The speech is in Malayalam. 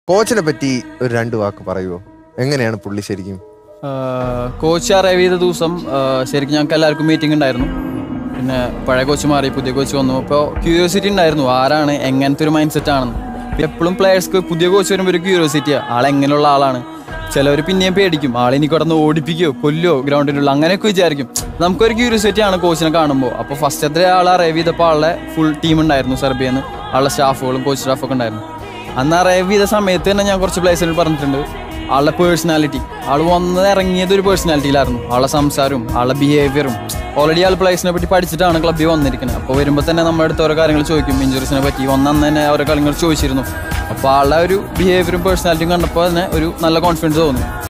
കോച്ചിനെ പറ്റി ഒരു രണ്ട് വാക്ക് പറയുമോ എങ്ങനെയാണ് പുള്ളി ശരിക്കും കോച്ച് അറൈവ് ചെയ്ത ദിവസം ആ, ശരിക്കും ഞങ്ങൾക്ക് എല്ലാവർക്കും മീറ്റിംഗ് ഉണ്ടായിരുന്നു പിന്നെ പഴയ കോച്ച് മാറി പുതിയ കോച്ച് വന്നു അപ്പോൾ ക്യൂരിയോസിറ്റി ഉണ്ടായിരുന്നു ആരാണ് എങ്ങനത്തെ ഒരു മൈൻഡ് സെറ്റ് ആണെന്ന് എപ്പോഴും പ്ലേയേഴ്സ്ക്ക് പുതിയ കോച്ച് വരുമ്പോൾ ഒരു ക്യൂരിയോസിറ്റിയാണ് ആൾ എങ്ങനെയുള്ള ആളാണ് ചിലവർ പിന്നെയും പേടിക്കും ആളിനി കിടന്ന് ഓടിപ്പിക്കുകയോ കൊല്ലോ ഗ്രൗണ്ടിലുള്ള അങ്ങനെയൊക്കെ വിചാരിക്കും നമുക്കൊരു ക്യൂരിയോസിറ്റി ആണ് കോച്ചിനെ കാണുമ്പോൾ അപ്പോൾ ഫസ്റ്റത്തെ ആൾ അറൈവ് ചെയ്തപ്പോൾ ആളുടെ ഫുൾ ടീം ഉണ്ടായിരുന്നു സെർബിയെന്ന് ആളുടെ സ്റ്റാഫുകളും കോച്ച് സ്റ്റാഫൊക്കെ ഉണ്ടായിരുന്നു അന്ന് അറൈവ് ചെയ്ത സമയത്ത് തന്നെ ഞാൻ കുറച്ച് പ്ലേസിൽ പറഞ്ഞിട്ടുണ്ട് ആളുടെ പേഴ്സണാലിറ്റി ആൾ വന്ന് ഇറങ്ങിയത് ഒരു പേഴ്സണാലിറ്റിയിലായിരുന്നു ആളുടെ സംസാരവും ആളുടെ ബിഹേവിയറും ഓൾറെഡി ആൾ പ്ലേസിനെ പറ്റി പഠിച്ചിട്ടാണ് ക്ലബ്ബിൽ വന്നിരിക്കുന്നത് അപ്പോൾ വരുമ്പോൾ തന്നെ നമ്മുടെ അടുത്ത് ഓരോ കാര്യങ്ങൾ ചോദിക്കും ഇഞ്ചുറീസിനെ പറ്റി വന്നന്ന് തന്നെ ഓരോ കാര്യങ്ങൾ ചോദിച്ചിരുന്നു അപ്പോൾ ആളുടെ ഒരു ബിഹേവിയറും പേഴ്സണാലിറ്റിയും കണ്ടപ്പോൾ തന്നെ ഒരു നല്ല കോൺഫിഡൻസ് തോന്നി